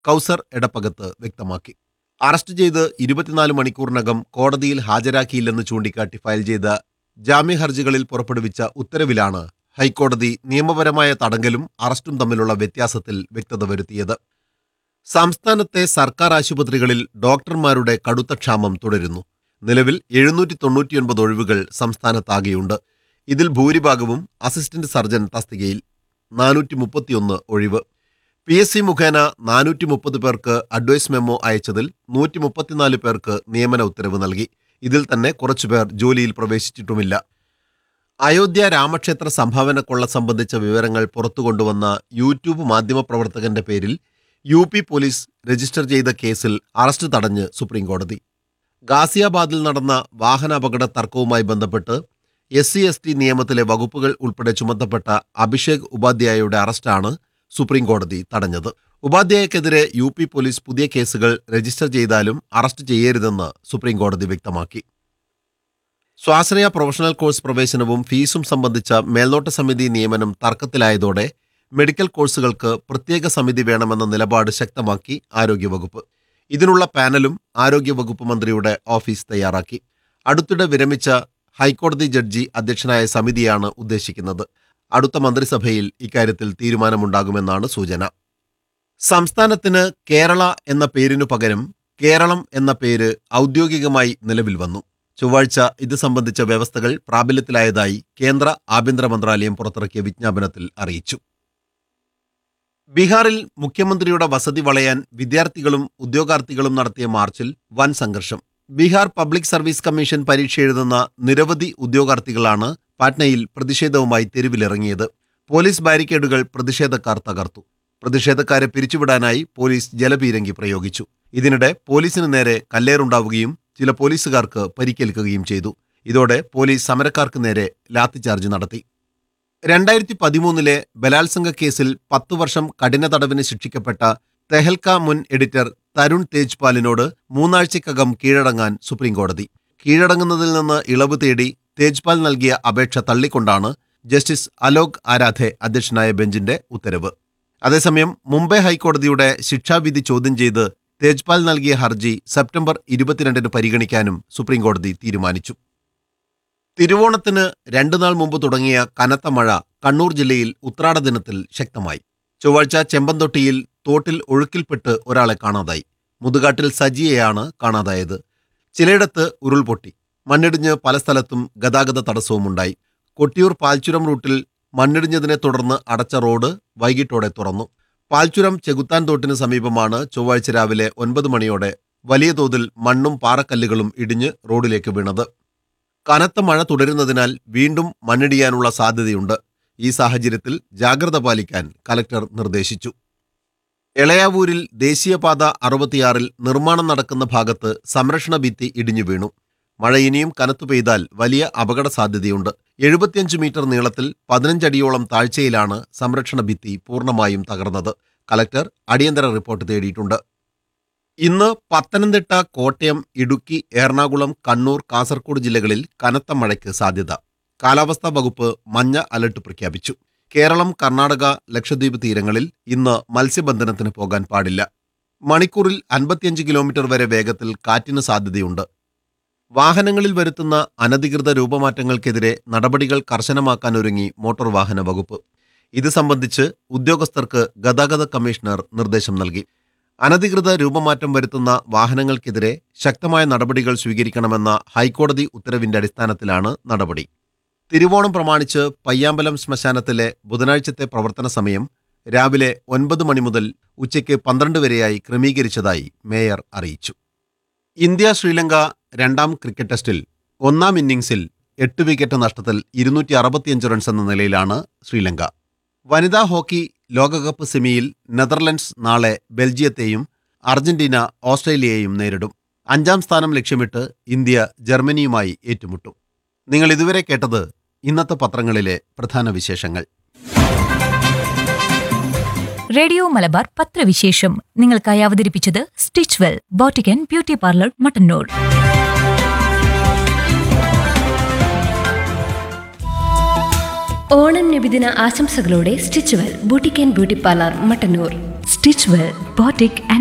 കൗസർ എടപ്പകത്ത് വ്യക്തമാക്കി അറസ്റ്റ് ചെയ്ത് ഇരുപത്തിനാല് മണിക്കൂറിനകം കോടതിയിൽ ഹാജരാക്കിയില്ലെന്ന് ചൂണ്ടിക്കാട്ടി ഫയൽ ചെയ്ത ജാമ്യ ഹർജികളിൽ പുറപ്പെടുവിച്ച ഉത്തരവിലാണ് ഹൈക്കോടതി നിയമപരമായ തടങ്കലും അറസ്റ്റും തമ്മിലുള്ള വ്യത്യാസത്തിൽ വ്യക്തത വരുത്തിയത് സംസ്ഥാനത്തെ സർക്കാർ ആശുപത്രികളിൽ ഡോക്ടർമാരുടെ കടുത്ത ക്ഷാമം തുടരുന്നു നിലവിൽ എഴുന്നൂറ്റി തൊണ്ണൂറ്റിയൊൻപത് ഒഴിവുകൾ സംസ്ഥാനത്താകെയുണ്ട് ഇതിൽ ഭൂരിഭാഗവും അസിസ്റ്റന്റ് സർജൻ തസ്തികയിൽ നാനൂറ്റി മുപ്പത്തിയൊന്ന് ഒഴിവ് പി എസ് സി മുഖേന നാനൂറ്റി മുപ്പത് പേർക്ക് അഡ്വൈസ് മെമ്മോ അയച്ചതിൽ നൂറ്റി മുപ്പത്തിനാല് പേർക്ക് നിയമന ഉത്തരവ് നൽകി ഇതിൽ തന്നെ കുറച്ചുപേർ ജോലിയിൽ പ്രവേശിച്ചിട്ടുമില്ല അയോധ്യ രാമക്ഷേത്ര സംഭാവന കൊള്ള സംബന്ധിച്ച വിവരങ്ങൾ പുറത്തുകൊണ്ടുവന്ന യൂട്യൂബ് മാധ്യമപ്രവർത്തകന്റെ പേരിൽ യു പി പോലീസ് രജിസ്റ്റർ ചെയ്ത കേസിൽ അറസ്റ്റ് തടഞ്ഞ് സുപ്രീംകോടതി ഗാസിയാബാദിൽ നടന്ന വാഹനാപകട തർക്കവുമായി ബന്ധപ്പെട്ട് എസ് സി എസ് ടി നിയമത്തിലെ വകുപ്പുകൾ ഉൾപ്പെടെ ചുമത്തപ്പെട്ട അഭിഷേക് ഉപാധ്യായയുടെ അറസ്റ്റാണ് സുപ്രീംകോടതി തടഞ്ഞത് ഉപാധ്യായക്കെതിരെ യു പി പോലീസ് പുതിയ കേസുകൾ രജിസ്റ്റർ ചെയ്താലും അറസ്റ്റ് ചെയ്യരുതെന്ന് സുപ്രീംകോടതി വ്യക്തമാക്കി സ്വാശ്രയ പ്രൊഫഷണൽ കോഴ്സ് പ്രവേശനവും ഫീസും സംബന്ധിച്ച മേൽനോട്ട സമിതി നിയമനം തർക്കത്തിലായതോടെ മെഡിക്കൽ കോഴ്സുകൾക്ക് പ്രത്യേക സമിതി വേണമെന്ന നിലപാട് ശക്തമാക്കി ആരോഗ്യവകുപ്പ് ഇതിനുള്ള പാനലും ആരോഗ്യവകുപ്പ് മന്ത്രിയുടെ ഓഫീസ് തയ്യാറാക്കി അടുത്തിടെ വിരമിച്ച ഹൈക്കോടതി ജഡ്ജി അധ്യക്ഷനായ സമിതിയാണ് ഉദ്ദേശിക്കുന്നത് അടുത്ത മന്ത്രിസഭയിൽ ഇക്കാര്യത്തിൽ തീരുമാനമുണ്ടാകുമെന്നാണ് സൂചന സംസ്ഥാനത്തിന് കേരള എന്ന പേരിനു പകരം കേരളം എന്ന പേര് ഔദ്യോഗികമായി നിലവിൽ വന്നു ചൊവ്വാഴ്ച ഇത് സംബന്ധിച്ച വ്യവസ്ഥകൾ പ്രാബല്യത്തിലായതായി കേന്ദ്ര ആഭ്യന്തര മന്ത്രാലയം പുറത്തിറക്കിയ വിജ്ഞാപനത്തിൽ അറിയിച്ചു ബീഹാറിൽ മുഖ്യമന്ത്രിയുടെ വസതി വളയാൻ വിദ്യാർത്ഥികളും ഉദ്യോഗാർത്ഥികളും നടത്തിയ മാർച്ചിൽ വൻ സംഘർഷം ബീഹാർ പബ്ലിക് സർവീസ് കമ്മീഷൻ പരീക്ഷ എഴുതുന്ന നിരവധി ഉദ്യോഗാർത്ഥികളാണ് പാറ്റ്നയിൽ പ്രതിഷേധവുമായി തെരുവിലിറങ്ങിയത് പോലീസ് ബാരിക്കേഡുകൾ പ്രതിഷേധക്കാർ തകർത്തു പ്രതിഷേധക്കാരെ പിരിച്ചുവിടാനായി പോലീസ് ജലപീരങ്കി പ്രയോഗിച്ചു ഇതിനിടെ പോലീസിന് നേരെ കല്ലേറുണ്ടാവുകയും ചില പോലീസുകാർക്ക് പരിക്കേൽക്കുകയും ചെയ്തു ഇതോടെ പോലീസ് സമരക്കാർക്ക് നേരെ ലാത്തിചാർജ് നടത്തി രണ്ടായിരത്തി പതിമൂന്നിലെ ബലാത്സംഗ കേസിൽ പത്തു വർഷം കഠിന തടവിന് ശിക്ഷിക്കപ്പെട്ട തെഹൽക്ക മുൻ എഡിറ്റർ തരുൺ തേജ്പാലിനോട് മൂന്നാഴ്ചക്കകം കീഴടങ്ങാൻ സുപ്രീംകോടതി കീഴടങ്ങുന്നതിൽ നിന്ന് ഇളവ് തേടി തേജ്പാൽ നൽകിയ അപേക്ഷ തള്ളിക്കൊണ്ടാണ് ജസ്റ്റിസ് അലോക് ആരാധെ അധ്യക്ഷനായ ബെഞ്ചിന്റെ ഉത്തരവ് അതേസമയം മുംബൈ ഹൈക്കോടതിയുടെ ശിക്ഷാവിധി ചോദ്യം ചെയ്ത് തേജ്പാൽ നൽകിയ ഹർജി സെപ്റ്റംബർ ഇരുപത്തിരണ്ടിന് പരിഗണിക്കാനും സുപ്രീംകോടതി തീരുമാനിച്ചു തിരുവോണത്തിന് രണ്ടു നാൾ മുമ്പ് തുടങ്ങിയ കനത്ത മഴ കണ്ണൂർ ജില്ലയിൽ ഉത്രാട ദിനത്തിൽ ശക്തമായി ചൊവ്വാഴ്ച ചെമ്പന്തൊട്ടിയിൽ തോട്ടിൽ ഒഴുക്കിൽപ്പെട്ട് ഒരാളെ കാണാതായി മുതുകാട്ടിൽ സജിയെയാണ് കാണാതായത് ചിലയിടത്ത് ഉരുൾപൊട്ടി മണ്ണിടിഞ്ഞ് പല സ്ഥലത്തും ഗതാഗത തടസ്സവുമുണ്ടായി കൊട്ടിയൂർ പാൽച്ചുരം റൂട്ടിൽ മണ്ണിടിഞ്ഞതിനെ തുടർന്ന് അടച്ച റോഡ് വൈകിട്ടോടെ തുറന്നു പാൽച്ചുരം ചെകുത്താൻ തോട്ടിന് സമീപമാണ് ചൊവ്വാഴ്ച രാവിലെ ഒൻപത് മണിയോടെ വലിയ തോതിൽ മണ്ണും പാറക്കല്ലുകളും ഇടിഞ്ഞ് റോഡിലേക്ക് വീണത് കനത്ത മഴ തുടരുന്നതിനാൽ വീണ്ടും മണ്ണിടിയാനുള്ള സാധ്യതയുണ്ട് ഈ സാഹചര്യത്തിൽ ജാഗ്രത പാലിക്കാൻ കലക്ടർ നിർദ്ദേശിച്ചു എളയാവൂരിൽ ദേശീയപാത അറുപത്തിയാറിൽ നിർമ്മാണം നടക്കുന്ന ഭാഗത്ത് സംരക്ഷണ ഭിത്തി ഇടിഞ്ഞു വീണു മഴ ഇനിയും കനത്തു പെയ്താൽ വലിയ അപകട സാധ്യതയുണ്ട് എഴുപത്തിയഞ്ച് മീറ്റർ നീളത്തിൽ പതിനഞ്ചടിയോളം താഴ്ചയിലാണ് സംരക്ഷണ ഭിത്തി പൂർണ്ണമായും തകർന്നത് കലക്ടർ അടിയന്തര റിപ്പോർട്ട് തേടിയിട്ടുണ്ട് ഇന്ന് പത്തനംതിട്ട കോട്ടയം ഇടുക്കി എറണാകുളം കണ്ണൂർ കാസർഗോഡ് ജില്ലകളിൽ കനത്ത മഴയ്ക്ക് സാധ്യത കാലാവസ്ഥാ വകുപ്പ് മഞ്ഞ അലർട്ട് പ്രഖ്യാപിച്ചു കേരളം കർണാടക ലക്ഷദ്വീപ് തീരങ്ങളിൽ ഇന്ന് മത്സ്യബന്ധനത്തിന് പോകാൻ പാടില്ല മണിക്കൂറിൽ അൻപത്തിയഞ്ച് കിലോമീറ്റർ വരെ വേഗത്തിൽ കാറ്റിന് സാധ്യതയുണ്ട് വാഹനങ്ങളിൽ വരുത്തുന്ന അനധികൃത രൂപമാറ്റങ്ങൾക്കെതിരെ നടപടികൾ കർശനമാക്കാൻ ഒരുങ്ങി മോട്ടോർ വാഹന വകുപ്പ് ഇത് സംബന്ധിച്ച് ഉദ്യോഗസ്ഥർക്ക് ഗതാഗത കമ്മീഷണർ നിർദ്ദേശം നൽകി അനധികൃത രൂപമാറ്റം വരുത്തുന്ന വാഹനങ്ങൾക്കെതിരെ ശക്തമായ നടപടികൾ സ്വീകരിക്കണമെന്ന ഹൈക്കോടതി ഉത്തരവിന്റെ അടിസ്ഥാനത്തിലാണ് നടപടി തിരുവോണം പ്രമാണിച്ച് പയ്യാമ്പലം ശ്മശാനത്തിലെ ബുധനാഴ്ചത്തെ പ്രവർത്തന സമയം രാവിലെ ഒൻപത് മണി മുതൽ ഉച്ചയ്ക്ക് പന്ത്രണ്ട് വരെയായി ക്രമീകരിച്ചതായി മേയർ അറിയിച്ചു ഇന്ത്യ ശ്രീലങ്ക രണ്ടാം ക്രിക്കറ്റ് ടെസ്റ്റിൽ ഒന്നാം ഇന്നിംഗ്സിൽ എട്ട് വിക്കറ്റ് നഷ്ടത്തിൽ ഇരുന്നൂറ്റി അറുപത്തിയഞ്ച് റൺസ് എന്ന നിലയിലാണ് ശ്രീലങ്ക വനിതാ ഹോക്കി ലോകകപ്പ് സെമിയിൽ നെതർലൻഡ്സ് നാളെ ബെൽജിയത്തെയും അർജന്റീന ഓസ്ട്രേലിയയെയും നേരിടും അഞ്ചാം സ്ഥാനം ലക്ഷ്യമിട്ട് ഇന്ത്യ ജർമ്മനിയുമായി ഏറ്റുമുട്ടും നിങ്ങൾ ഇതുവരെ കേട്ടത് ഇന്നത്തെ പത്രങ്ങളിലെ പ്രധാന വിശേഷങ്ങൾ റേഡിയോ മലബാർ പത്രവിശേഷം നിങ്ങൾക്കായി അവതരിപ്പിച്ചത് stitch well boutique beauty parlour Mattannur Onam നബിദിന ആശംസകളോടെ stitchwell boutique and beauty parlour Mattannur stitch well boutique and